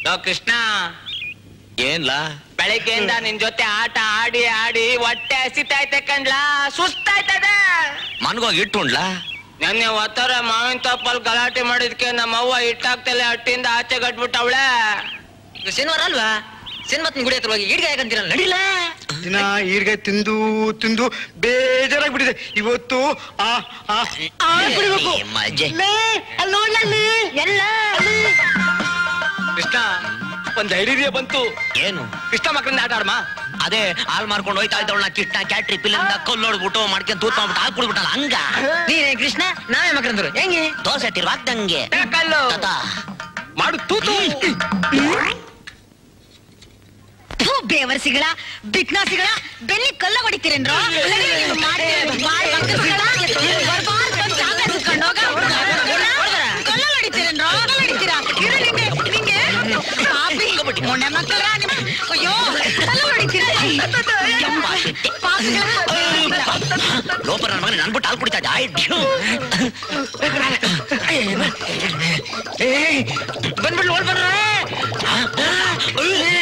Low Krishna ಏನ್ಲಾ ಬೆಳಿಗ್ಗೆಯಿಂದ ನಿನ್ ಜೊತೆ ಆಟ ಆಡಿ ಆಡಿ ಹೊಟ್ಟೆ ಹಸಿತೈತೆ ಕಣ್ಲಾ ಸುಸ್ತಾಯ್ತದೆ ಮನ್ಗೋಗಿ ಇಟ್ಟುಂಡ್ಲಾ ನೆನ್ನೆ ಒತ್ತರ ಮಾವಿನ ತಪ್ಪಲ್ ಗಲಾಟೆ ಮಾಡಿದ್ಕೆ ನಮ್ಮ ಅವ್ವ ಇಟ್ಟಾಗ್ತಲೆ ಹಟ್ಟಿಂದ ಆಚೆ ಕಟ್ಬಿಟ್ಟವಳೆ ಶನಿವಾರ ಅಲ್ವಾ ಸಿನಿಮತ್ನ ಗುಡಿ ಹತ್ರ ಹೋಗಿ ಈಡ್ಗೆ ಯಾಕಂತೀರಲ್ಲ ನಡಿಲ್ಲ ದಿನ ಈರ್ಗೆ ತಿಂದು ತಿಂದು ಬೇಜಾರಾಗ್ಬಿಟ್ಟಿದೆ ಇವತ್ತು ಆ ಆ ಆ ಕುಡಿಬೇಕು ಏ, ಮಜೆ ಲೇ, ಅಲ್ಲ್ ನೋಡ್ಲಾ ಅಲ್ಲಿ? ಎಲ್ಲ ಕೃಷ್ಣ ಒಂದ್ ಐಡಿಯಾ ಬಂತು ಏನು ಕೃಷ್ಣ ಮಕ್ಕಳಿಂದ ಆಟ ಆಡಮ್ಮ ಅದೇ ಹಾಲ್ ಮಾಡ್ಕೊಂಡು ಹೋಯ್ತಾ ಇದ್ದವಳ ಕಿಟ್ಟ ಕ್ಯಾಟ್ರಿ ಪಿಲ್ಲಿಂದ ಕಲ್ಲೋಡ್ಬಿಟ್ಟು ಮಾಡ್ಕೊಂಡು ತೂತ್ ಮಾಡ್ಬಿಟ್ಟು ಹಾಲ್ ಕುಡ್ಬಿಟ್ಟಲ್ಲ ಹಂಗ ನೀನೇ ಕೃಷ್ಣ ನಾವೇ ಮಕ್ಕಳಂದ್ರು ಹೆಂಗೆ ದೋಸೆ ತಿರ್ವಾಕ್ದಂಗೆ ಕಲ್ಲು ತಾತ ಮಾಡು ತೂತು ಥು, ಬೇವರ್ಸಿಗಳ ಬಿಕ್ನಾಸಿಗಳ ಬೆನ್ನಿ ಕಲ್ಲ ಹೊಡಿತೀರೇನ್ರೋ ಕಲ್ಲ ಹೊಡಿತೀರೇನ್ರೋ ಕಲ್ಲ ಹೊಡಿತೀರಾ ಇರು ನಿಂಗೆ ನಿಂಗೆ ಪಾಪಿ ಮೊನ್ನೆ ಮಕ್ಕಳ ನಿಮ್ಮ ಅಯ್ಯೋ ಕಲ್ಲ ಹೊಡಿತೀರಾ ಪಾಪಿಗಳ. ಲೋಪರ ನನ್ನ ಮಗನ ನನ್ಬಿಟ್ಟು ಹಾಲ್ ಕುಡಿತಾ ಇದ್ದ ಆಯ್ತು ಬಂದ್ಬಿಟ್ಟು ಓಡ್ ಬಂದ್ರ